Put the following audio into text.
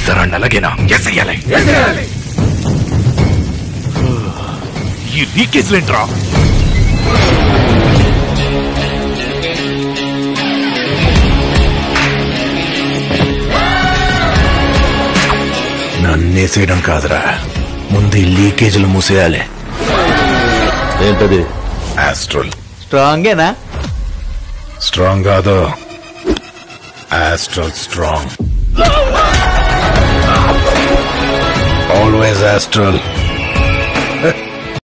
ఈసారి అలాగేనా ఎసయ్యాలి ఈ లీకేజ్లేంట్రా నన్నేసేయడం కాదురా ముందు ఈ లీకేజీలు మూసేయాలి ఏంటది ఆస్ట్రల్ స్ట్రాంగేనా స్ట్రాంగ్ కాదు ఆస్ట్రల్ స్ట్రాంగ్ ఆల్వేస్ ఆస్ట్రల్